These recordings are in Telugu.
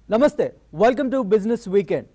నమస్తే welcome to business weekend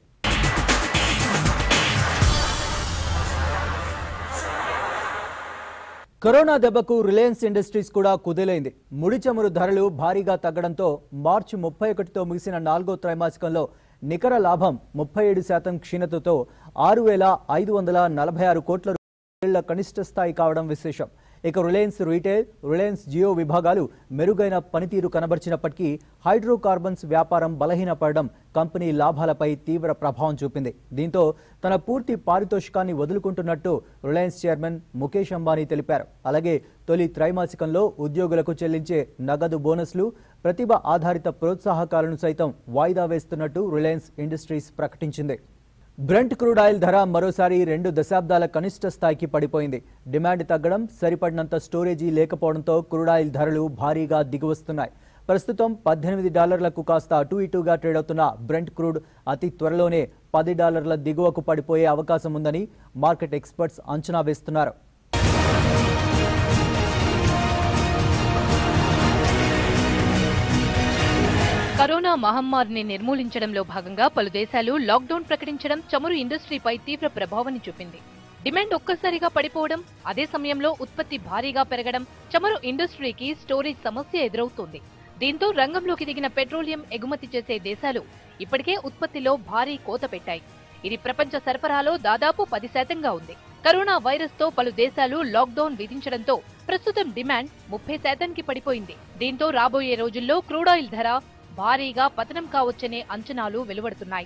corona దెబ్బకు రిలయన్స్ ఇండస్ట్రీస్ కూడా కుదేలైంది ముడి చమురు ధరలు భారీగా తగ్గడంతో మార్చి ముప్పై ఒకటితో ముగిసిన నాలుగో త్రైమాసికంలో నికర లాభం ముప్పై ఏడు శాతం క్షీణతతో ఆరు వేల ఐదు వందల నలభై ఆరు కోట్ల రూపాయల కనిష్ట స్థాయి కావడం విశేషం ఇక రిలయన్స్ రీటైల్ రిలయన్స్ జియో విభాగాలు మెరుగైన పనితీరు కనబర్చినప్పటికీ హైడ్రోకార్బన్స్ వ్యాపారం బలహీనపడడం కంపెనీ లాభాలపై తీవ్ర ప్రభావం చూపింది దీంతో తన పూర్తి పారితోషికాన్ని వదులుకుంటున్నట్టు రిలయన్స్ చైర్మన్ ముఖేష్ అంబానీ తెలిపారు అలాగే తొలి త్రైమాసికంలో ఉద్యోగులకు చెల్లించే నగదు బోనస్లు ప్రతిభ ఆధారిత ప్రోత్సాహకాలను సైతం వాయిదా వేస్తున్నట్టు రిలయన్స్ ఇండస్ట్రీస్ ప్రకటించింది బ్రెంట్ క్రూడ్ ఆయిల్ ధర మరోసారి రెండు దశాబ్దాల కనిష్ట స్థాయికి పడిపోయింది డిమాండ్ తగ్గడం సరిపడినంత స్టోరేజీ లేకపోవడంతో క్రూడ్ ఆయిల్ ధరలు భారీగా దిగివస్తున్నాయి ప్రస్తుతం పద్దెనిమిది డాలర్లకు కాస్త అటు ఇటుగా ట్రేడ్ అవుతున్న బ్రెంట్ క్రూడ్ అతి త్వరలోనే పది డాలర్ల దిగువకు పడిపోయే అవకాశం ఉందని మార్కెట్ ఎక్స్పర్ట్స్ అంచనా వేస్తున్నారు కరోనా మహమ్మారిని నిర్మూలించడంలో భాగంగా పలు దేశాలు లాక్డౌన్ ప్రకటించడం చమురు ఇండస్ట్రీపై తీవ్ర ప్రభావాన్ని చూపింది డిమాండ్ ఒక్కసారిగా పడిపోవడం అదే సమయంలో ఉత్పత్తి భారీగా పెరగడం చమురు ఇండస్ట్రీకి స్టోరేజ్ సమస్య ఎదురవుతోంది దీంతో రంగంలోకి దిగిన పెట్రోలియం ఎగుమతి చేసే దేశాలు ఇప్పటికే ఉత్పత్తిలో భారీ కోత పెట్టాయి ఇది ప్రపంచ సరఫరాలో దాదాపు పది శాతంగా ఉంది కరోనా వైరస్ తో పలు దేశాలు లాక్డౌన్ విధించడంతో ప్రస్తుతం డిమాండ్ ముప్పై శాతానికి పడిపోయింది దీంతో రాబోయే రోజుల్లో క్రూడ్ ఆయిల్ ధర భారీగా పతనం కావచ్చనే అంచనాలు వెలువడుతున్నాయి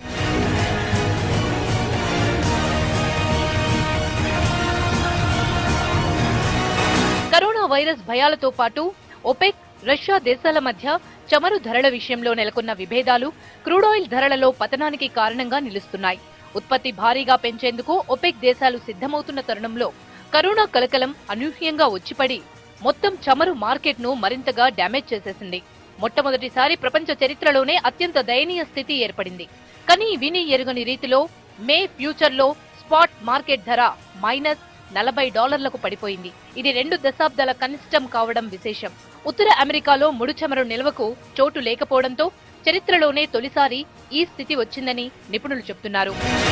కరోనా వైరస్ భయాలతో పాటు ఒపెక్ రష్యా దేశాల మధ్య చమురు ధరల విషయంలో నెలకొన్న విభేదాలు క్రూడ్ ఆయిల్ ధరలలో పతనానికి కారణంగా నిలుస్తున్నాయి ఉత్పత్తి భారీగా పెంచేందుకు ఒపెక్ దేశాలు సిద్ధమవుతున్న తరుణంలో కరోనా కలకలం అనూహ్యంగా వచ్చిపడి మొత్తం చమురు మార్కెట్ను మరింతగా డ్యామేజ్ చేసేసింది మొట్టమొదటిసారి ప్రపంచ చరిత్రలోనే అత్యంత దయనీయ స్థితి ఏర్పడింది కానీ విని ఎరుగని రీతిలో మే ఫ్యూచర్లో స్పాట్ మార్కెట్ ధర మైనస్ నలభై డాలర్లకు పడిపోయింది ఇది రెండు దశాబ్దాల కనిష్టం కావడం విశేషం ఉత్తర అమెరికాలో ముడి చమురు నిల్వకు చోటు లేకపోవడంతో చరిత్రలోనే తొలిసారి ఈ స్థితి వచ్చిందని నిపుణులు చెబుతున్నారు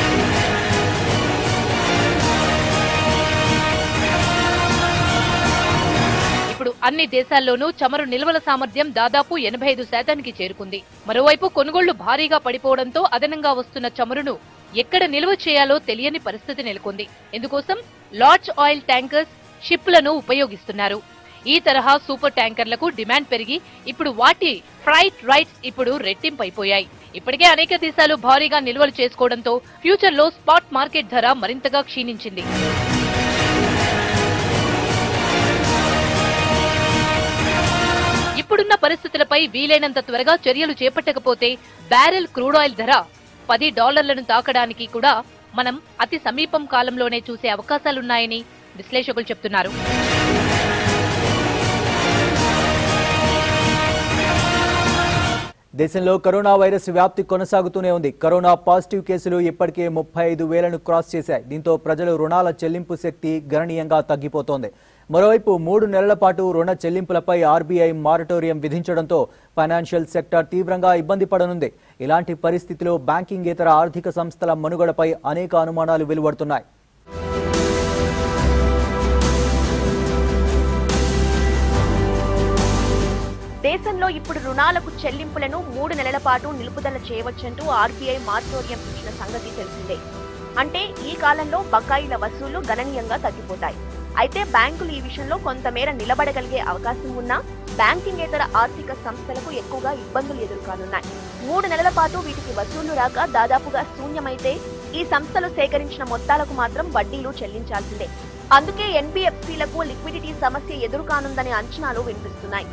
ఇప్పుడు అన్ని దేశాల్లోనూ చమురు నిల్వల సామర్థ్యం దాదాపు ఎనభై ఐదు శాతానికి చేరుకుంది మరోవైపు కొనుగోళ్లు భారీగా పడిపోవడంతో అదనంగా వస్తున్న చమురును ఎక్కడ నిల్వ చేయాలో తెలియని పరిస్థితి నెలకొంది ఇందుకోసం లార్జ్ ఆయిల్ ట్యాంకర్స్ షిప్లను ఉపయోగిస్తున్నారు ఈ తరహా సూపర్ ట్యాంకర్లకు డిమాండ్ పెరిగి ఇప్పుడు వాటి ఫ్రైట్ రైట్స్ ఇప్పుడు రెట్టింపైపోయాయి ఇప్పటికే అనేక దేశాలు భారీగా నిల్వలు చేసుకోవడంతో ఫ్యూచర్లో స్పాట్ మార్కెట్ ధర మరింతగా క్షీణించింది ఇప్పుడున్న పరిస్థితులపై వీలైనంత త్వరగా చర్యలు చేపట్టకపోతే బ్యారెల్ క్రూడ్ ఆయిల్ ధర పది డాలర్లను తాకడానికి కూడా మనం అతి సమీపం కాలంలోనే చూసే అవకాశాలున్నాయని విశ్లేషకులు చెప్తున్నారు దేశంలో కరోనా వైరస్ వ్యాప్తి కొనసాగుతూనే ఉంది కరోనా పాజిటివ్ కేసులు ఇప్పటికే ముప్పై ఐదు వేలను క్రాస్ చేశాయి దీంతో ప్రజలు రుణాల చెల్లింపు శక్తి గణనీయంగా తగ్గిపోతోంది మరోవైపు మూడు నెలల పాటు రుణ చెల్లింపులపై ఆర్బీఐ మారటోరియం విధించడంతో ఫైనాన్షియల్ సెక్టర్ తీవ్రంగా ఇబ్బంది పడనుంది ఇలాంటి పరిస్థితిలో బ్యాంకింగ్ ఇతర ఆర్థిక సంస్థల మనుగడపై అనేక అనుమానాలు వెలువడుతున్నాయి దేశంలో ఇప్పుడు రుణాలకు చెల్లింపులను మూడు నెలల పాటు నిలుపుదల చేయవచ్చంటూ ఆర్బీఐ మార్టోరియం ఇచ్చిన సంగతి తెలిసిందే అంటే ఈ కాలంలో బకాయిల వసూలు గణనీయంగా తగ్గిపోతాయి అయితే బ్యాంకులు ఈ విషయంలో కొంతమేర నిలబడగలిగే అవకాశం ఉన్నా బ్యాంకింగేతర ఆర్థిక సంస్థలకు ఎక్కువగా ఇబ్బందులు ఎదుర్కానున్నాయి మూడు నెలల పాటు వీటికి వసూళ్లు రాక దాదాపుగా శూన్యమైతే ఈ సంస్థలు సేకరించిన మొత్తాలకు మాత్రం వడ్డీలు చెల్లించాల్సిందే అందుకే ఎన్బిఎఫ్సిలకు లిక్విడిటీ సమస్య ఎదురుకానుందనే అంచనాలు వినిపిస్తున్నాయి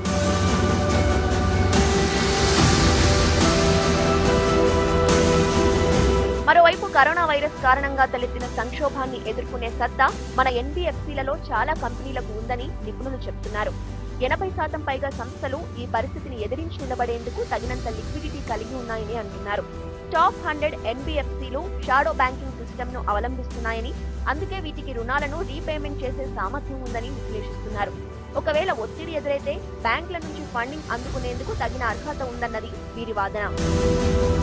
మరోవైపు కరోనా వైరస్ కారణంగా తలెత్తిన సంక్షోభాన్ని ఎదుర్కొనే సత్తా మన ఎన్బిఎఫ్సిలలో చాలా కంపెనీలకు ఉందని నిపుణులు చెబుతున్నారు ఎనభై శాతం పైగా సంస్థలు ఈ పరిస్థితిని ఎదిరించి నిలబడేందుకు తగినంత లిక్విడిటీ కలిగి ఉన్నాయని అంటున్నారు టాప్ హండ్రెడ్ ఎన్బిఎఫ్సిలు షాడో బ్యాంకింగ్ సిస్టమ్ ను అవలంబిస్తున్నాయని అందుకే వీటికి రుణాలను రీపేమెంట్ చేసే సామర్థ్యం ఉందని విశ్లేషిస్తున్నారు ఒకవేళ ఒత్తిడి ఎదురైతే బ్యాంకుల నుంచి ఫండింగ్ అందుకునేందుకు తగిన అర్హత ఉందన్నది వీరి వాదన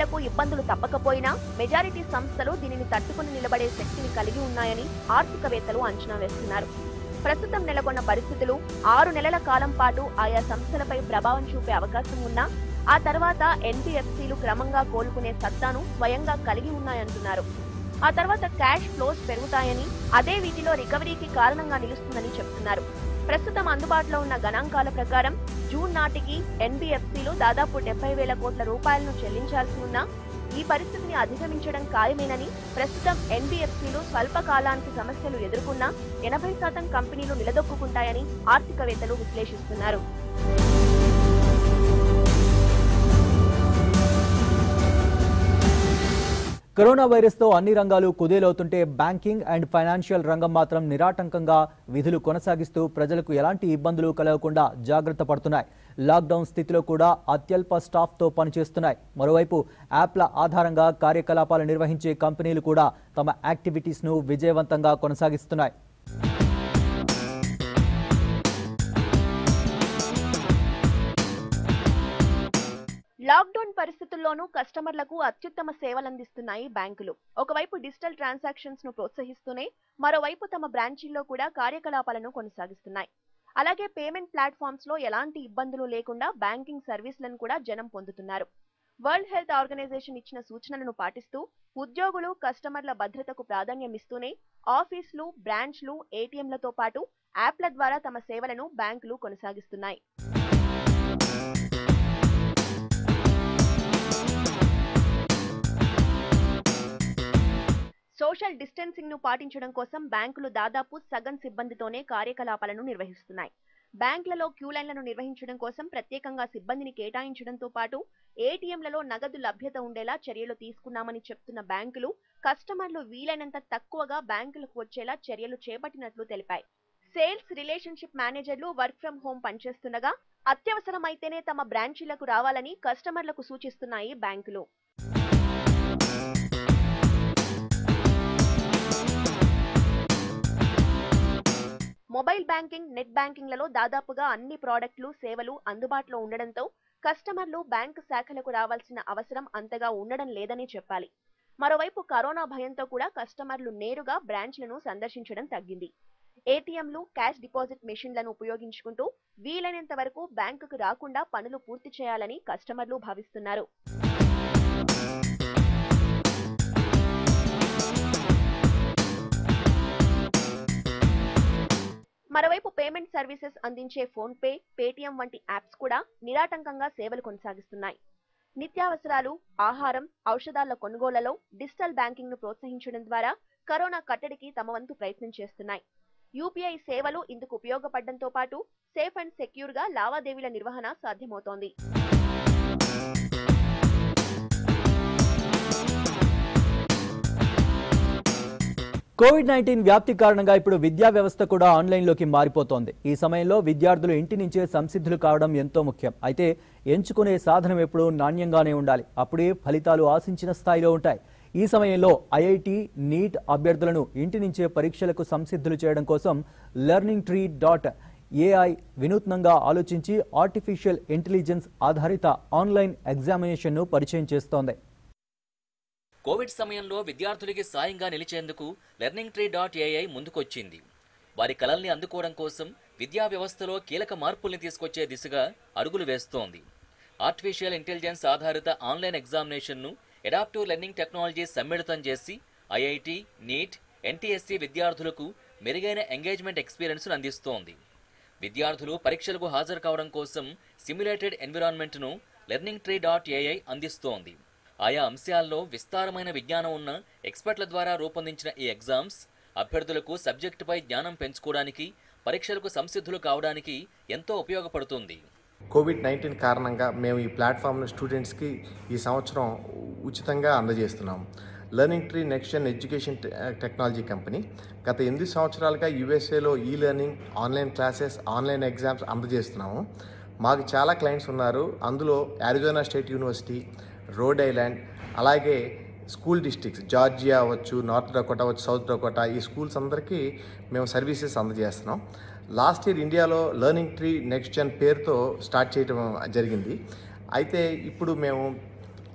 కంపెనీలకు ఇబ్బందులు తప్పకపోయినా మెజారిటీ సంస్థలు దీనిని తట్టుకుని నిలబడే శక్తిని కలిగి ఉన్నాయని ఆర్థికవేత్తలు అంచనా వేస్తున్నారు ప్రస్తుతం నెలకొన్న పరిస్థితులు ఆరు నెలల కాలం పాటు ఆయా సంస్థలపై ప్రభావం చూపే అవకాశం ఉన్నా ఆ తర్వాత ఎన్బిఎఫ్సిలు క్రమంగా కోలుకునే సత్తాను స్వయంగా కలిగి ఉన్నాయంటున్నారు ఆ తర్వాత క్యాష్ ఫ్లోస్ పెరుగుతాయని అదే వీటిలో రికవరీకి కారణంగా నిలుస్తుందని చెప్తున్నారు ప్రస్తుతం అందుబాటులో ఉన్న గణాంకాల ప్రకారం జూన్ నాటికి ఎన్బిఎఫ్సిలు దాదాపు డెబ్బై వేల కోట్ల రూపాయలను చెల్లించాల్సి ఉన్నా ఈ పరిస్థితిని అధిగమించడం ఖాయమేనని ప్రస్తుతం ఎన్బిఎఫ్సిలు స్వల్ప కాలానికి సమస్యలు ఎదుర్కొన్నా ఎనభై శాతం కంపెనీలు నిలదొక్కుంటాయని ఆర్థికవేత్తలు విశ్లేషిస్తున్నారు కరోనా వైరస్తో అన్ని రంగాలు కుదేలవుతుంటే బ్యాంకింగ్ అండ్ ఫైనాన్షియల్ రంగం మాత్రం నిరాటంకంగా విధులు కొనసాగిస్తూ ప్రజలకు ఎలాంటి ఇబ్బందులు కలగకుండా జాగ్రత్త పడుతున్నాయి లాక్డౌన్ స్థితిలో కూడా అత్యల్ప స్టాఫ్తో పనిచేస్తున్నాయి మరోవైపు యాప్ల ఆధారంగా కార్యకలాపాలు నిర్వహించే కంపెనీలు కూడా తమ యాక్టివిటీస్ను విజయవంతంగా కొనసాగిస్తున్నాయి లాక్డౌన్ పరిస్థితుల్లోనూ కస్టమర్లకు అత్యుత్తమ సేవలందిస్తున్నాయి బ్యాంకులు ఒకవైపు డిజిటల్ ట్రాన్సాక్షన్స్ ను ప్రోత్సహిస్తూనే మరోవైపు తమ బ్రాంచీల్లో కూడా కార్యకలాపాలను కొనసాగిస్తున్నాయి అలాగే పేమెంట్ ప్లాట్ఫామ్స్ లో ఎలాంటి ఇబ్బందులు లేకుండా బ్యాంకింగ్ సర్వీసులను కూడా జనం పొందుతున్నారు వరల్డ్ హెల్త్ ఆర్గనైజేషన్ ఇచ్చిన సూచనలను పాటిస్తూ ఉద్యోగులు కస్టమర్ల భద్రతకు ప్రాధాన్యమిస్తూనే ఆఫీసులు బ్రాంచ్లు ఏటీఎంలతో పాటు యాప్ల ద్వారా తమ సేవలను బ్యాంకులు కొనసాగిస్తున్నాయి సోషల్ డిస్టెన్సింగ్ ను పాటించడం కోసం బ్యాంకులు దాదాపు సగం సిబ్బందితోనే కార్యకలాపాలను నిర్వహిస్తున్నాయి బ్యాంకులలో క్యూ లైన్లను నిర్వహించడం కోసం ప్రత్యేకంగా సిబ్బందిని కేటాయించడంతో పాటు ఏటీఎంలలో నగదు లభ్యత ఉండేలా చర్యలు తీసుకున్నామని చెప్తున్న బ్యాంకులు కస్టమర్లు వీలైనంత తక్కువగా బ్యాంకులకు వచ్చేలా చర్యలు చేపట్టినట్లు తెలిపాయి సేల్స్ రిలేషన్షిప్ మేనేజర్లు వర్క్ ఫ్రం హోం పనిచేస్తుండగా అత్యవసరమైతేనే తమ బ్రాంచీలకు రావాలని కస్టమర్లకు సూచిస్తున్నాయి బ్యాంకులు మొబైల్ బ్యాంకింగ్ నెట్ బ్యాంకింగ్లలో దాదాపుగా అన్ని ప్రోడక్ట్లు సేవలు అందుబాటులో ఉండడంతో కస్టమర్లు బ్యాంకు శాఖలకు రావాల్సిన అవసరం అంతగా ఉండడం లేదని చెప్పాలి మరోవైపు కరోనా భయంతో కూడా కస్టమర్లు నేరుగా బ్రాంచ్లను సందర్శించడం తగ్గింది ఏటీఎంలు క్యాష్ డిపాజిట్ మెషిన్లను ఉపయోగించుకుంటూ వీలైనంత వరకు బ్యాంకుకు రాకుండా పనులు పూర్తి చేయాలని కస్టమర్లు భావిస్తున్నారు మరోవైపు పేమెంట్ సర్వీసెస్ అందించే ఫోన్ పే పేటిఎం వంటి యాప్స్ కూడా నిరాటంకంగా సేవలు కొనసాగిస్తున్నాయి నిత్యావసరాలు ఆహారం ఔషధాల కొనుగోళ్లలో డిజిటల్ బ్యాంకింగ్ ను ప్రోత్సహించడం ద్వారా కరోనా కట్టడికి తమ వంతు ప్రయత్నం చేస్తున్నాయి యూపీఐ సేవలు ఇందుకు ఉపయోగపడడంతో పాటు సేఫ్ అండ్ సెక్యూర్ గా లావాదేవీల నిర్వహణ సాధ్యమవుతోంది కోవిడ్ నైన్టీన్ వ్యాప్తి కారణంగా ఇప్పుడు విద్యా వ్యవస్థ కూడా ఆన్లైన్లోకి మారిపోతోంది ఈ సమయంలో విద్యార్థులు ఇంటి నుంచే సంసిద్ధులు కావడం ఎంతో ముఖ్యం అయితే ఎంచుకునే సాధనం ఎప్పుడూ నాణ్యంగానే ఉండాలి అప్పుడే ఫలితాలు ఆశించిన స్థాయిలో ఉంటాయి ఈ సమయంలో ఐఐటి నీట్ అభ్యర్థులను ఇంటి నుంచే పరీక్షలకు సంసిద్ధులు చేయడం కోసం లెర్నింగ్ ట్రీ డాట్ ఏఐ వినూత్నంగా ఆలోచించి ఆర్టిఫిషియల్ ఇంటెలిజెన్స్ ఆధారిత ఆన్లైన్ ఎగ్జామినేషన్ను పరిచయం చేస్తోంది కోవిడ్ సమయంలో విద్యార్థులకి సాయంగా నిలిచేందుకు లెర్నింగ్ ట్రీ డాట్ ఏఐ ముందుకొచ్చింది వారి కలల్ని అందుకోవడం కోసం విద్యా వ్యవస్థలో కీలక మార్పుల్ని తీసుకొచ్చే దిశగా అడుగులు వేస్తోంది ఆర్టిఫిషియల్ ఇంటెలిజెన్స్ ఆధారిత ఆన్లైన్ ఎగ్జామినేషన్ను అడాప్టివ్ లెర్నింగ్ టెక్నాలజీ సమ్మిళితం చేసి ఐఐటి నీట్ ఎన్టీఎస్సీ విద్యార్థులకు మెరుగైన ఎంగేజ్మెంట్ ఎక్స్పీరియన్స్ను అందిస్తోంది విద్యార్థులు పరీక్షలకు హాజరు కావడం కోసం సిమ్యులేటెడ్ ఎన్విరాన్మెంట్ను లెర్నింగ్ ట్రీ డాట్ ఏఐ అందిస్తోంది ఆయా అంశాల్లో విస్తారమైన విజ్ఞానం ఉన్న ఎక్స్పర్ట్ల ద్వారా రూపొందించిన ఈ ఎగ్జామ్స్ అభ్యర్థులకు సబ్జెక్టుపై జ్ఞానం పెంచుకోవడానికి పరీక్షలకు సంసిద్ధులు కావడానికి ఎంతో ఉపయోగపడుతుంది కోవిడ్ నైన్టీన్ కారణంగా మేము ఈ ప్లాట్ఫామ్ను స్టూడెంట్స్కి ఈ సంవత్సరం ఉచితంగా అందజేస్తున్నాం learning tree next gen education టె- టెక్నాలజీ కంపెనీ గత ఎనిమిది సంవత్సరాలుగా యూఎస్ఏలో ఈ learning online classes online exams అందజేస్తున్నాము మాకు చాలా క్లయింట్స్ ఉన్నారు అందులో Arizona State University Rhode Island అలాగే స్కూల్ డిస్ట్రిక్ట్స్ జార్జియా అవ్వచ్చు నార్త్ డకోటా అవ్వచ్చు సౌత్ డకోటా ఈ స్కూల్స్ అందరికీ మేము సర్వీసెస్ అందజేస్తున్నాం లాస్ట్ ఇయర్ ఇండియాలో లెర్నింగ్ ట్రీ నెక్స్ట్ జన్ పేరుతో స్టార్ట్ చేయడం జరిగింది అయితే ఇప్పుడు మేము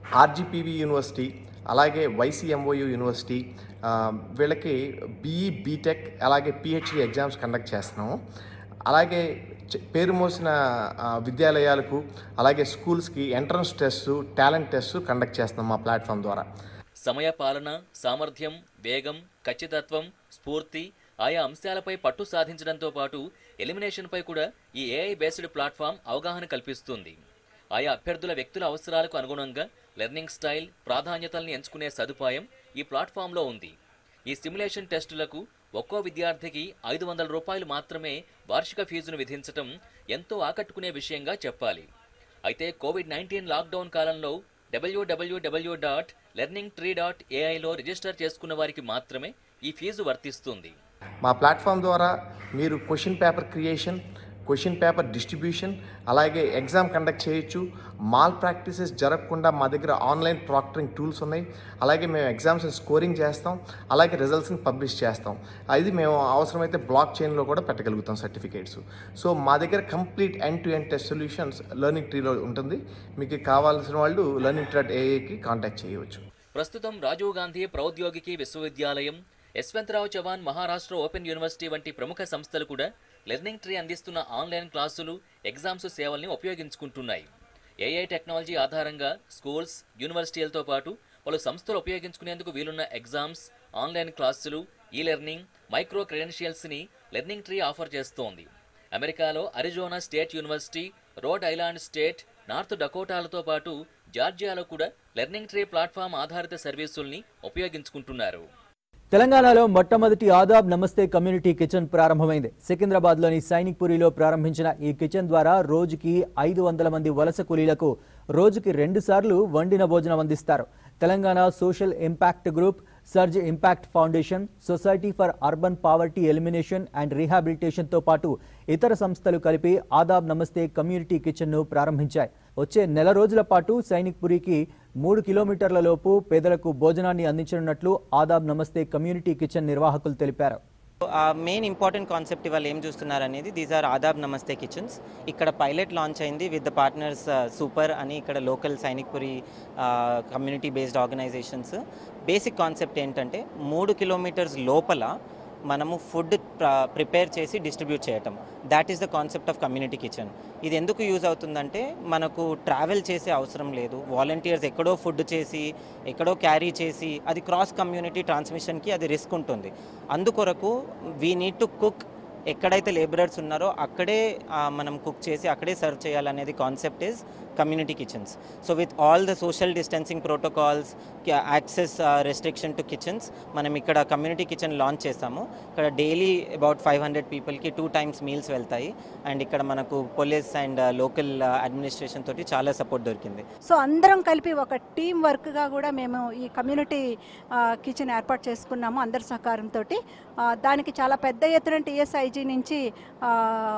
ఆర్జీపీవీ యూనివర్సిటీ అలాగే వైసీఎంఓయు యూనివర్సిటీ ఆ, వీళ్ళకి బీఈ బీటెక్ అలాగే పిహెచ్డి ఎగ్జామ్స్ కండక్ట్ చేస్తున్నాము అలాగే చ- పేరు మోసిన ఆ, విద్యాలయాలకు అలాగే స్కూల్స్కి entrance test talent test conduct చేస్తున్నాం మా ప్లాట్ఫామ్ ద్వారా సమయ పాలన సామర్థ్యం వేగం ఖచ్చితత్వం స్ఫూర్తి ఆయా అంశాలపై పట్టు సాధించడంతో పాటు ఎలిమినేషన్పై కూడా ఈ ఏఐ బేస్డ్ ప్లాట్ఫామ్ అవగాహన కల్పిస్తుంది ఆయా అభ్యర్థుల వ్యక్తుల అవసరాలకు అనుగుణంగా లెర్నింగ్ స్టైల్ ప్రాధాన్యతల్ని ఎంచుకునే సదుపాయం ఈ ప్లాట్ఫామ్లో ఉంది ఈ సిమ్యులేషన్ టెస్టులకు ఒక్కో విద్యార్థికి ఐదు వందల రూపాయలు మాత్రమే వార్షిక ఫీజును విధించటం ఎంతో ఆకట్టుకునే విషయంగా చెప్పాలి అయితే కోవిడ్ నైన్టీన్ లాక్డౌన్ కాలంలో W W W dot learning tree dot ఏఐలో రిజిస్టర్ చేసుకున్న వారికి మాత్రమే ఈ ఫీజు వర్తిస్తుంది మా ప్లాట్ఫామ్ ద్వారా మీరు question paper creation question paper distribution అలాగే ఎగ్జామ్ కండక్ట్ చేయొచ్చు మాల్ ప్రాక్టీసెస్ జరగకుండా మా దగ్గర ఆన్లైన్ ప్రాక్టరింగ్ టూల్స్ ఉన్నాయి అలాగే మేము ఎగ్జామ్స్ స్కోరింగ్ చేస్తాం అలాగే రిజల్ట్స్ని పబ్లిష్ చేస్తాం అది మేము అవసరమైతే బ్లాక్ చైన్లో కూడా పెట్టగలుగుతాం సర్టిఫికేట్స్ సో మా దగ్గర complete end to end test solutions learning ట్రీలో ఉంటుంది మీకు కావాల్సిన వాళ్ళు లెర్నింగ్ ట్రీ ఏఏకి కాంటాక్ట్ చేయవచ్చు ప్రస్తుతం రాజీవ్ గాంధీ ప్రౌద్యోగికి విశ్వవిద్యాలయం యశ్వంతరావు చవాన్ మహారాష్ట్ర ఓపెన్ యూనివర్సిటీ వంటి ప్రముఖ సంస్థలు కూడా లెర్నింగ్ ట్రీ అందిస్తున్న ఆన్లైన్ క్లాసులు ఎగ్జామ్స్ సేవల్ని ఉపయోగించుకుంటున్నాయి ఏఐ టెక్నాలజీ ఆధారంగా స్కూల్స్ యూనివర్సిటీలతో పాటు పలు సంస్థలు ఉపయోగించుకునేందుకు వీలున్న ఎగ్జామ్స్ ఆన్లైన్ క్లాసులు ఈ లెర్నింగ్ మైక్రో క్రెడెన్షియల్స్ని లెర్నింగ్ ట్రీ ఆఫర్ చేస్తోంది అమెరికాలో Arizona State University Rhode Island State North డకోటాలతో పాటు జార్జియాలో కూడా లెర్నింగ్ ట్రీ ప్లాట్ఫామ్ ఆధారిత సర్వీసుల్ని ఉపయోగించుకుంటున్నారు తెలంగాణలో మొట్టమొదటి ఆదాబ్ నమస్తే కమ్యూనిటీ కిచెన్ ప్రారంభమైంది సికింద్రాబాద్లోని సైనిక్పురిలో ప్రారంభించిన ఈ కిచెన్ ద్వారా రోజుకి ఐదు వందల మంది వలస కూలీలకు రోజుకి రెండు సార్లు వండిన భోజనం అందిస్తారు Telangana social impact group surge impact foundation society for urban poverty elimination and రీహాబిలిటేషన్తో పాటు ఇతర సంస్థలు కలిపి ఆదాబ్ నమస్తే కమ్యూనిటీ కిచెన్ను ప్రారంభించాయి వచ్చే నెల రోజుల పాటు సైనిక్పురికి మూడు కిలోమీటర్ల లోపు పేదలకు భోజనాన్ని అందించనున్నట్లు ఆదాబ్ నమస్తే కమ్యూనిటీ కిచెన్ నిర్వాహకులు తెలిపారు మెయిన్ ఇంపార్టెంట్ కాన్సెప్ట్ ఇవాళ ఏం చూస్తున్నారు అనేది దీస్ ఆర్ ఆదాబ్ నమస్తే కిచెన్స్ ఇక్కడ పైలట్ లాంచ్ అయింది విత్ ద పార్ట్నర్స్ సూపర్ అని ఇక్కడ local Sainikpuri community based organisations basic concept ఏంటంటే మూడు కిలోమీటర్స్ లోపల మనము ఫుడ్ ప్రిపేర్ చేసి డిస్ట్రిబ్యూట్ చేయటం that is the concept of community kitchen ఇది ఎందుకు యూజ్ అవుతుందంటే మనకు ట్రావెల్ చేసే అవసరం లేదు వాలంటీర్స్ ఎక్కడో ఫుడ్ చేసి ఎక్కడో క్యారీ చేసి అది క్రాస్ కమ్యూనిటీ ట్రాన్స్మిషన్కి అది రిస్క్ ఉంటుంది అందుకొరకు వీ నీడ్ టు కుక్ ఎక్కడైతే లేబరర్స్ ఉన్నారో అక్కడే ఆ, మనం కుక్ చేసి అక్కడే సర్వ్ చేయాలనేది concept is community kitchens so with all the social distancing protocols access restriction to kitchens మనం ఇక్కడ కమ్యూనిటీ కిచెన్ లాంచ్ చేస్తాము ఇక్కడ డైలీ అబౌట్ ఫైవ్ హండ్రెడ్ పీపుల్కి టూ టైమ్స్ మీల్స్ వెళ్తాయి అండ్ ఇక్కడ మనకు పోలీస్ అండ్ లోకల్ అడ్మినిస్ట్రేషన్ తోటి చాలా సపోర్ట్ దొరికింది సో అందరం కలిపి ఒక టీం వర్క్గా కూడా మేము ఈ కమ్యూనిటీ ఆ, కిచెన్ ఏర్పాటు చేసుకున్నాము అందరి సహకారంతో దానికి చాలా పెద్ద ఎత్తున టీఎస్ఐజీ నుంచి ఆ,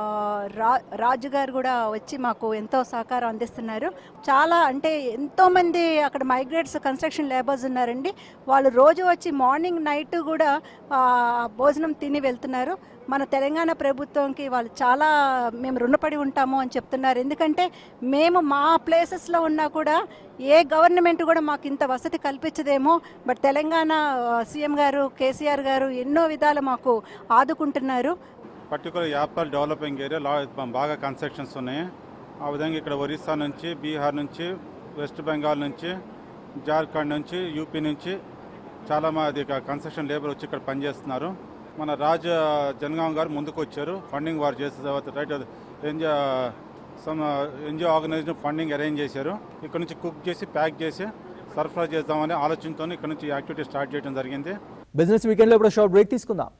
రా రాజు గారు కూడా వచ్చి మాకు ఎంతో సహకారం అందిస్తున్నారు చాలా అంటే ఎంతోమంది అక్కడ మైగ్రేట్స్ కన్స్ట్రక్షన్ లేబర్స్ ఉన్నారండి వాళ్ళు రోజు వచ్చి మార్నింగ్ నైట్ కూడా ఆ, భోజనం తిని వెళ్తున్నారు మన తెలంగాణ ప్రభుత్వంకి వాళ్ళు చాలా మేము రుణపడి ఉంటాము అని చెప్తున్నారు ఎందుకంటే మేము మా ప్లేసెస్లో ఉన్నా కూడా ఏ గవర్నమెంట్ కూడా మాకు ఇంత వసతి కల్పించదేమో బట్ తెలంగాణ సీఎం గారు కేసీఆర్ గారు ఎన్నో విధాలు మాకు ఆదుకుంటున్నారు పర్టికులర్ యాపల్ డెవలపింగ్ ఏరియా లా బాగా కన్స్ట్రక్షన్స్ ఉన్నాయి ఆ విధంగా ఇక్కడ ఒరిస్సా నుంచి బీహార్ నుంచి వెస్ట్ బెంగాల్ నుంచి జార్ఖండ్ నుంచి యూపీ నుంచి చాలా మంది కన్స్ట్రక్షన్ లేబర్ వచ్చి ఇక్కడ పనిచేస్తున్నారు మన రాజ్ జనగాం గారు ముందుకు వచ్చారు ఫండింగ్ వారు చేసిన తర్వాత right NGO some NGO organisation funding arrange చేశారు ఇక్కడ నుంచి కుక్ చేసి ప్యాక్ చేసి సరఫరా చేద్దామనే ఆలోచనతో ఇక్కడ నుంచి యాక్టివిటీ స్టార్ట్ చేయడం జరిగింది బిజినెస్ వీకెండ్లో ఇప్పుడు షార్ట్ బ్రేక్ తీసుకుందాం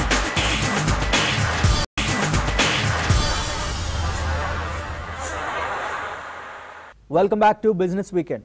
welcome back to business weekend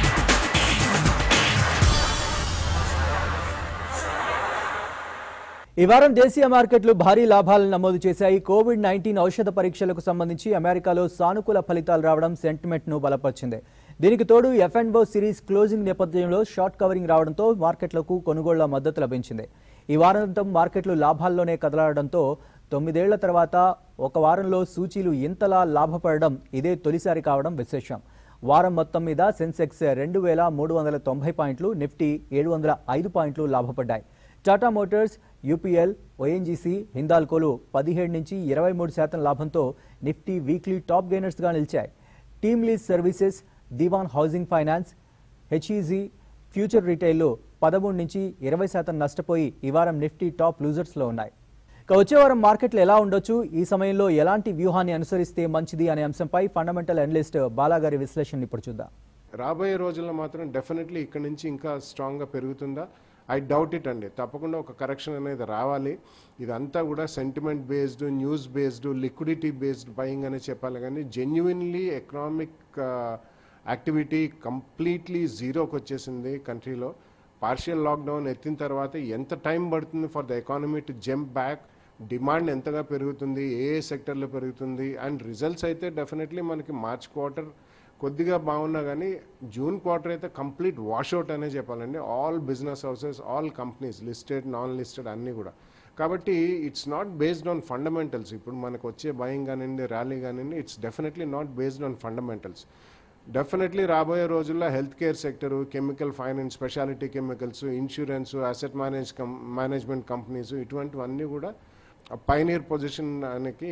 ఈ వారం దేశీయ మార్కెట్లు భారీ లాభాలను నమోదు చేశాయి కోవిడ్ నైన్టీన్ ఔషధ పరీక్షలకు సంబంధించి అమెరికాలో సానుకూల ఫలితాలు రావడం సెంటిమెంట్ను బలపరిచింది దీనికి తోడు ఎఫ్ఎండ్ఓ సిరీస్ క్లోజింగ్ నేపథ్యంలో షార్ట్ కవరింగ్ రావడంతో మార్కెట్లకు కొనుగోళ్ల మద్దతు లభించింది ఈ వారాంతం మార్కెట్లు లాభాల్లోనే కదలాడడంతో తొమ్మిదేళ్ల తర్వాత ఒక వారంలో సూచీలు ఇంతలా లాభపడడం ఇదే తొలిసారి కావడం విశేషం వారం మొత్తం మీద సెన్సెక్స్ రెండు వేల మూడు వందల తొంభై పాయింట్లు నిఫ్టీ ఏడు వందల ఐదు పాయింట్లు లాభపడ్డాయి టాటా మోటార్స్ యూపీఎల్ ఓఎన్జీసీ హిందాల్కోలు పదిహేడు నుంచి ఇరవై మూడు శాతం లాభంతో నిఫ్టీ వీక్లీ టాప్ గెయినర్స్గా నిలిచాయి Team Lease Services Dewan Housing Finance HEG Future రీటైల్లో పదమూడు నుంచి ఇరవై శాతం నష్టపోయి ఈ వారం నిఫ్టీ టాప్ లూజర్స్లో ఉన్నాయి ఇక వచ్చే వారం మార్కెట్లు ఎలా ఉండొచ్చు ఈ సమయంలో ఎలాంటి వ్యూహాన్ని అనుసరిస్తే మంచిది అనే అంశంపై ఫండమెంటల్ అనలిస్ట్ బాలాగారి విశ్లేషణ ఇప్పుడు చూద్దాం రాబోయే రోజుల్లో మాత్రం డెఫినెట్లీ ఇక్కడ నుంచి ఇంకా స్ట్రాంగ్గా పెరుగుతుందా ఐ డౌట్ ఇట్ అండి తప్పకుండా ఒక కరెక్షన్ అనేది రావాలి ఇదంతా కూడా sentiment based news based liquidity based buying అనే చెప్పాలి కానీ జెన్యున్లీ ఎకనామిక్ యాక్టివిటీ కంప్లీట్లీ జీరోకి వచ్చేసింది కంట్రీలో పార్షియల్ లాక్డౌన్ ఎత్తిన తర్వాత ఎంత టైం పడుతుంది for the economy to jump back demand ఎంతగా పెరుగుతుంది ఏ ఏ సెక్టర్లో పెరుగుతుంది అండ్ రిజల్ట్స్ అయితే డెఫినెట్లీ మనకి మార్చ్ క్వార్టర్ కొద్దిగా బాగున్నా కానీ జూన్ క్వార్టర్ అయితే కంప్లీట్ వాషౌట్ అనే చెప్పాలండి all business houses all companies listed non listed అన్నీ కూడా కాబట్టి it's not based on fundamentals ఇప్పుడు మనకు వచ్చే భయం కానివ్వండి ర్యాలీ కానివ్వండి it's definitely not based on fundamentals definitely రాబోయే రోజుల్లో healthcare sector chemical finance specialty chemicals insurance asset manage కం మేనేజ్మెంట్ కంపెనీస్ ఇటువంటివన్నీ కూడా పైనీర్ పొజిషన్కి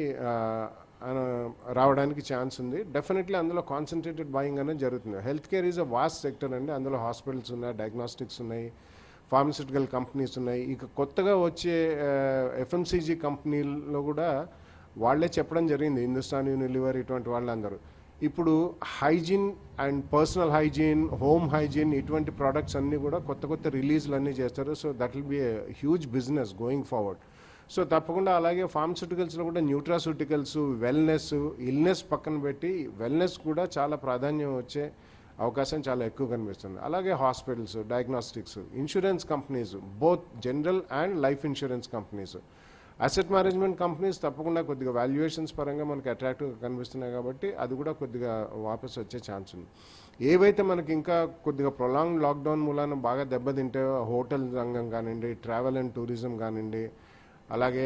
రావడానికి ఛాన్స్ ఉంది డెఫినెట్లీ అందులో కాన్సన్ట్రేటెడ్ బాయింగ్ అనేది జరుగుతుంది health care is a vast sector అండి అందులో హాస్పిటల్స్ ఉన్నాయి డయాగ్నోస్టిక్స్ ఉన్నాయి ఫార్మస్యూటికల్ కంపెనీస్ ఉన్నాయి ఇక కొత్తగా వచ్చే ఎఫ్ఎంసీజీ కంపెనీల్లో కూడా వాళ్ళే చెప్పడం జరిగింది హిందుస్థాన్ యూనిలివర్ ఇటువంటి వాళ్ళందరూ ఇప్పుడు hygiene and personal hygiene home hygiene ఇటువంటి ప్రోడక్ట్స్ అన్నీ కూడా కొత్త కొత్త రిలీజ్లు అన్నీ చేస్తారు so that will be a huge business going forward so తప్పకుండా అలాగే ఫార్మస్యూటికల్స్లో కూడా న్యూట్రాసూటికల్స్ వెల్నెస్ ఇల్నెస్ పక్కన పెట్టి వెల్నెస్ కూడా చాలా ప్రాధాన్యం వచ్చే అవకాశం చాలా ఎక్కువ కనిపిస్తుంది అలాగే hospitals diagnostics insurance companies both general and life insurance companies asset management companies తప్పకుండా కొద్దిగా వాల్యుయేషన్స్ పరంగా మనకి అట్రాక్టివ్గా కనిపిస్తున్నాయి కాబట్టి అది కూడా కొద్దిగా వాపస్ వచ్చే ఛాన్స్ ఉంది ఏవైతే మనకి ఇంకా కొద్దిగా ప్రొలాంగ్ లాక్డౌన్ మూలాన బాగా దెబ్బతింటే హోటల్ రంగం కానివ్వండి ట్రావెల్ అండ్ టూరిజం కానివ్వండి అలాగే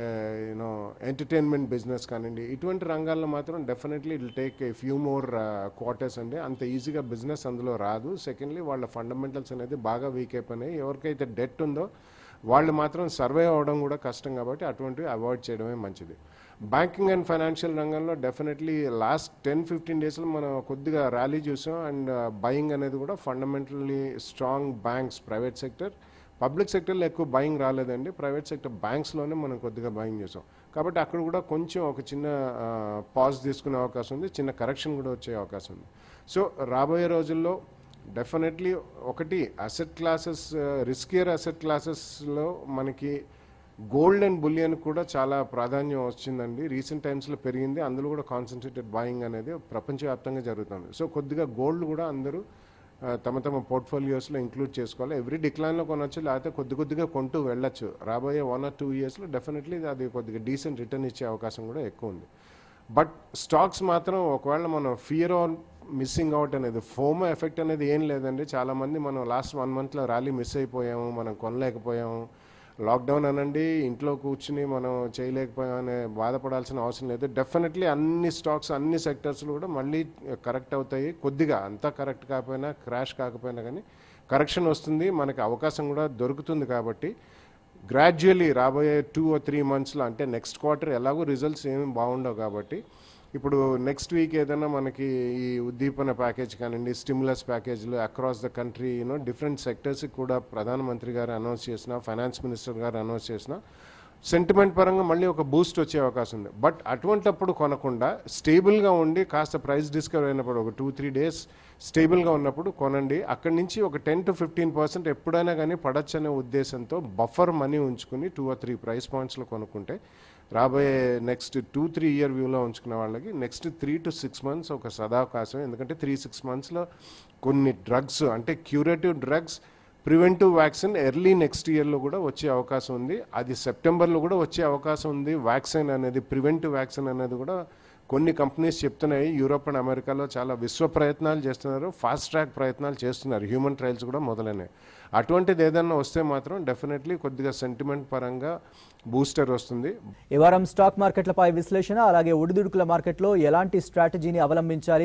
యూనో ఎంటర్టైన్మెంట్ బిజినెస్ కానివ్వండి ఇటువంటి రంగాల్లో మాత్రం definitely it take a few more quarters అండి అంత ఈజీగా బిజినెస్ అందులో రాదు సెకండ్లీ వాళ్ళ ఫండమెంటల్స్ అనేది బాగా వీక్ అయిపోయినాయి ఎవరికైతే డెట్ ఉందో వాళ్ళు మాత్రం సర్వే అవ్వడం కూడా కష్టం కాబట్టి అటువంటివి అవాయిడ్ చేయడమే మంచిది బ్యాంకింగ్ అండ్ ఫైనాన్షియల్ రంగంలో డెఫినెట్లీ లాస్ట్ టెన్ ఫిఫ్టీన్ డేస్లో మనం కొద్దిగా ర్యాలీ చూసాం అండ్ బయింగ్ అనేది కూడా fundamentally strong banks private sector public సెక్టర్లో ఎక్కువ బయింగ్ రాలేదండి ప్రైవేట్ సెక్టర్ బ్యాంక్స్లోనే మనం కొద్దిగా బయింగ్ చేసాం కాబట్టి అక్కడ కూడా కొంచెం ఒక చిన్న పాజ్ తీసుకునే అవకాశం ఉంది చిన్న కరెక్షన్ కూడా వచ్చే అవకాశం ఉంది సో రాబోయే రోజుల్లో డెఫినెట్లీ ఒకటి అసెట్ క్లాసెస్ రిస్కియర్ అసెట్ క్లాసెస్లో మనకి గోల్డ్ అండ్ బులియన్ కూడా చాలా ప్రాధాన్యం వచ్చిందండి రీసెంట్ టైమ్స్లో పెరిగింది అందులో కూడా కాన్సన్ట్రేటెడ్ బాయింగ్ అనేది ప్రపంచవ్యాప్తంగా జరుగుతుంది సో కొద్దిగా గోల్డ్ కూడా అందరూ ఆ, తమ తమ పోర్ట్ఫోలియోస్లో ఇంక్లూడ్ చేసుకోవాలి ఎవ్రీ డిక్లైన్లో కొనొచ్చు లేకపోతే కొద్ది కొద్దిగా కొంటూ వెళ్ళొచ్చు రాబోయే వన్ ఆర్ టూ ఇయర్స్లో డెఫినెట్లీ అది కొద్దిగా డీసెంట్ రిటర్న్ ఇచ్చే అవకాశం కూడా ఎక్కువ ఉంది బట్ స్టాక్స్ మాత్రం ఒకవేళ మనం ఫియర్ ఆన్ మిస్సింగ్ అవుట్ అనేది ఫోమో ఎఫెక్ట్ అనేది ఏం లేదండి చాలామంది మనం లాస్ట్ వన్ మంత్లో ర్యాలీ మిస్ అయిపోయాము మనం కొనలేకపోయాము లాక్డౌన్ అనండి ఇంట్లో కూర్చుని మనం చేయలేకపోయామనే బాధపడాల్సిన అవసరం లేదు డెఫినెట్లీ అన్ని స్టాక్స్ అన్ని సెక్టర్స్లో కూడా మళ్ళీ కరెక్ట్ అవుతాయి కొద్దిగా అంతా కరెక్ట్ కాకపోయినా క్రాష్ కాకపోయినా కానీ కరెక్షన్ వస్తుంది మనకి అవకాశం కూడా దొరుకుతుంది కాబట్టి గ్రాడ్యువల్లీ రాబోయే టూ ఆర్ త్రీ మంత్స్లో అంటే నెక్స్ట్ క్వార్టర్ ఎలాగో రిజల్ట్స్ ఏమి బాగుండవు కాబట్టి ఇప్పుడు నెక్స్ట్ వీక్ ఏదైనా మనకి ఈ ఉద్దీపన ప్యాకేజ్ కానివ్వండి స్టిమ్యులస్ ప్యాకేజ్లు across the country you know different సెక్టర్స్కి కూడా ప్రధానమంత్రి గారు అనౌన్స్ చేసిన ఫైనాన్స్ మినిస్టర్ గారు అనౌన్స్ చేసిన సెంటిమెంట్ పరంగా మళ్ళీ ఒక బూస్ట్ వచ్చే అవకాశం ఉంది బట్ అటువంటప్పుడు కొనకుండా స్టేబుల్గా ఉండి కాస్త ప్రైస్ డిస్కవర్ అయినప్పుడు ఒక టూ త్రీ డేస్ స్టేబుల్గా ఉన్నప్పుడు కొనండి అక్కడి నుంచి ఒక టెన్ టు ఫిఫ్టీన్ పర్సెంట్ ఎప్పుడైనా కానీ పడచ్చనే ఉద్దేశంతో బఫర్ మనీ ఉంచుకుని టూ ఆర్ త్రీ ప్రైస్ పాయింట్స్లో కొనుక్కుంటే రాబోయే నెక్స్ట్ టూ త్రీ ఇయర్ వ్యూలో ఉంచుకున్న వాళ్ళకి next three to six months ఒక సదావకాశం ఎందుకంటే త్రీ సిక్స్ మంత్స్లో కొన్ని డ్రగ్స్ అంటే curative drugs preventive vaccine early next ఇయర్లో కూడా వచ్చే అవకాశం ఉంది అది సెప్టెంబర్లో కూడా వచ్చే అవకాశం ఉంది వ్యాక్సిన్ అనేది ప్రివెంటివ్ వ్యాక్సిన్ అనేది కూడా కొన్ని కంపెనీస్ చెప్తున్నాయి యూరోప్ అండ్ అమెరికాలో చాలా విశ్వ ప్రయత్నాలు చేస్తున్నారు ఫాస్ట్ ట్రాక్ ప్రయత్నాలు చేస్తున్నారు హ్యూమన్ ట్రయల్స్ కూడా మొదలైనవి అటువంటిది ఏదైనా వస్తే మాత్రం డెఫినెట్లీ కొద్దిగా సెంటిమెంట్ పరంగా బూస్టర్ వస్తుంది ఈ వారం స్టాక్ మార్కెట్లపై విశ్లేషణ అలాగే ఒడిదుడుకుల మార్కెట్లో ఎలాంటి స్ట్రాటజీని అవలంబించాలి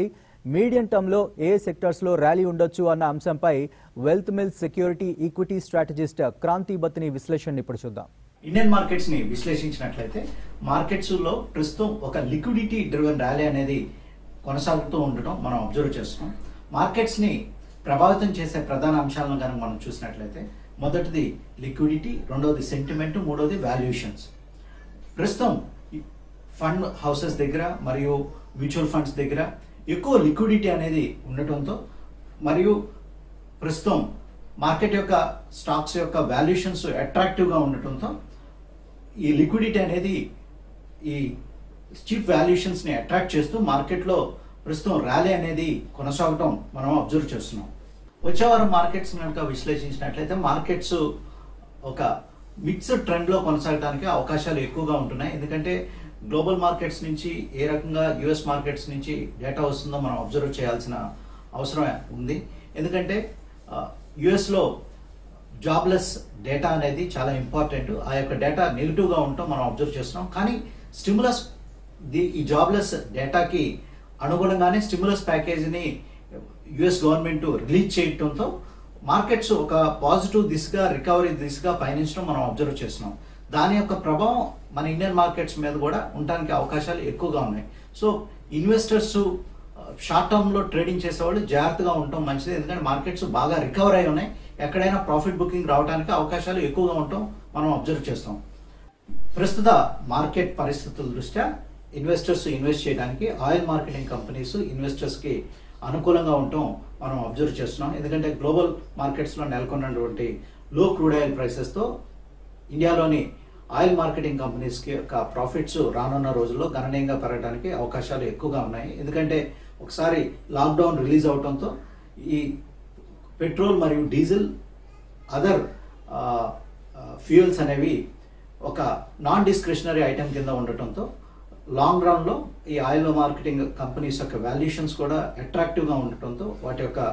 మీడియం టర్మ్లో ఏ సెక్టర్స్లో ర్యాలీ ఉండొచ్చు అన్న అంశంపై wealth mills security equity strategist Kranti Bathini విశ్లేషణ ఇప్పుడు చూద్దాం ఇండియన్ మార్కెట్స్ ని విశ్లేషించినట్లయితే మార్కెట్స్ లో ప్రస్తుతం ఒక లిక్విడిటీ డ్రివెన్ ర్యాలీ అనేది కొనసాగుతూ ఉండటం మనం అబ్జర్వ్ చేస్తున్నాం మార్కెట్స్ ని ప్రభావితం చేసే ప్రధాన అంశాలను కనుక మనం చూసినట్లయితే మొదటిది లిక్విడిటీ రెండవది సెంటిమెంట్ మూడవది వాల్యుయేషన్స్ ప్రస్తుతం ఫండ్ హౌసెస్ దగ్గర మరియు మ్యూచువల్ ఫండ్స్ దగ్గర ఎక్కువ లిక్విడిటీ అనేది ఉండటంతో మరియు ప్రస్తుతం మార్కెట్ యొక్క స్టాక్స్ యొక్క వాల్యుయేషన్స్ అట్రాక్టివ్గా ఉండటంతో ఈ లిక్విడిటీ అనేది ఈ చీప్ వాల్యుయేషన్స్ని అట్రాక్ట్ చేస్తూ మార్కెట్లో ప్రస్తుతం ర్యాలీ అనేది కొనసాగటం మనం అబ్జర్వ్ చేస్తున్నాం వచ్చే వారం మార్కెట్స్ కనుక విశ్లేషించినట్లయితే మార్కెట్స్ ఒక మిక్స్డ్ ట్రెండ్లో కొనసాగడానికి అవకాశాలు ఎక్కువగా ఉంటున్నాయి ఎందుకంటే గ్లోబల్ మార్కెట్స్ నుంచి ఏ రకంగా యుఎస్ మార్కెట్స్ నుంచి డేటా వస్తుందో మనం అబ్జర్వ్ చేయాల్సిన అవసరం ఉంది ఎందుకంటే యుఎస్లో జాబ్లెస్ డేటా అనేది చాలా ఇంపార్టెంట్ ఆ యొక్క డేటా నెగిటివ్గా ఉండటం మనం అబ్జర్వ్ చేస్తున్నాం కానీ స్టిములస్ ది ఈ జాబ్లెస్ డేటాకి అనుగుణంగానే స్టిములస్ ప్యాకేజీని యుఎస్ గవర్నమెంట్ రిలీజ్ చేయటంతో మార్కెట్స్ ఒక పాజిటివ్ దిశగా రికవరీ దిశగా పయనించడం మనం అబ్జర్వ్ చేస్తున్నాం దాని యొక్క ప్రభావం మన ఇండియన్ మార్కెట్స్ మీద కూడా ఉండడానికి అవకాశాలు ఎక్కువగా ఉన్నాయి సో ఇన్వెస్టర్స్ షార్ట్ టర్మ్లో ట్రేడింగ్ చేసేవాళ్ళు జాగ్రత్తగా ఉండటం మంచిది ఎందుకంటే మార్కెట్స్ బాగా రికవర్ అయి ఉన్నాయి ఎక్కడైనా ప్రాఫిట్ బుకింగ్ రావడానికి అవకాశాలు ఎక్కువగా ఉండటం మనం అబ్జర్వ్ చేస్తాం ప్రస్తుత మార్కెట్ పరిస్థితుల దృష్ట్యా ఇన్వెస్టర్స్ ఇన్వెస్ట్ చేయడానికి ఆయిల్ మార్కెటింగ్ కంపెనీస్ ఇన్వెస్టర్స్కి అనుకూలంగా ఉండటం మనం అబ్జర్వ్ చేస్తున్నాం ఎందుకంటే గ్లోబల్ మార్కెట్స్లో నెలకొన్నటువంటి లో క్రూడ్ ఆయిల్ ప్రైసెస్తో ఇండియాలోని ఆయిల్ మార్కెటింగ్ కంపెనీస్కి యొక్క ప్రాఫిట్స్ రానున్న రోజుల్లో గణనీయంగా పెరగడానికి అవకాశాలు ఎక్కువగా ఉన్నాయి ఎందుకంటే ఒకసారి లాక్డౌన్ రిలీజ్ అవడంతో ఈ పెట్రోల్ మరియు డీజిల్ అదర్ ఫ్యూయల్స్ అనేవి ఒక నాన్ డిస్క్రిషనరీ ఐటెం కింద ఉండటంతో లాంగ్ రన్లో ఈ ఆయిల్ మార్కెటింగ్ కంపెనీస్ యొక్క వాల్యుయేషన్స్ కూడా అట్రాక్టివ్గా ఉండటంతో వాటి యొక్క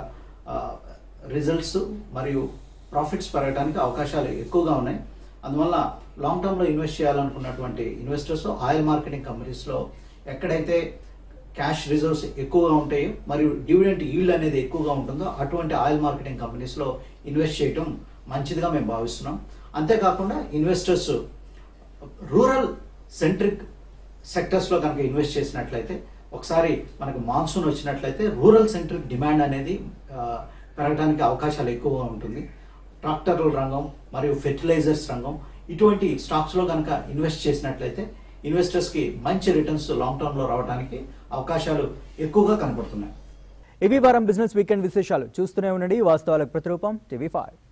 రిజల్ట్స్ మరియు ప్రాఫిట్స్ పెరగడానికి అవకాశాలు ఎక్కువగా ఉన్నాయి అందువల్ల లాంగ్ టర్మ్లో ఇన్వెస్ట్ చేయాలనుకున్నటువంటి ఇన్వెస్టర్స్ ఆయిల్ మార్కెటింగ్ కంపెనీస్లో ఎక్కడైతే క్యాష్ రిజర్వ్స్ ఎక్కువగా ఉంటాయో మరియు డివిడెంట్ ఈల్డ్ అనేది ఎక్కువగా ఉంటుందో అటువంటి ఆయిల్ మార్కెటింగ్ కంపెనీస్లో ఇన్వెస్ట్ చేయటం మంచిదిగా మేము భావిస్తున్నాం అంతేకాకుండా ఇన్వెస్టర్స్ రూరల్ సెంట్రిక్ సెక్టర్స్లో కనుక ఇన్వెస్ట్ చేసినట్లయితే ఒకసారి మనకు మాన్సూన్ వచ్చినట్లయితే రూరల్ సెంట్రిక్ డిమాండ్ అనేది ఆ, పెరగడానికి అవకాశాలు ఎక్కువగా ఉంటుంది ట్రాక్టర్ల రంగం మరియు ఫెర్టిలైజర్స్ రంగం ఇటువంటి స్టాక్స్లో కనుక ఇన్వెస్ట్ చేసినట్లయితే ఇన్వెస్టర్స్కి మంచి రిటర్న్స్ లాంగ్ టర్మ్లో రావడానికి అవకాశాలు ఎక్కువగా కనపడుతున్నాయి ఇవి వారం బిజినెస్ వీకెండ్ విశేషాలు చూస్తూనే ఉండండి వాస్తవాలకు ప్రతిరూపం టీవీ ఫైవ్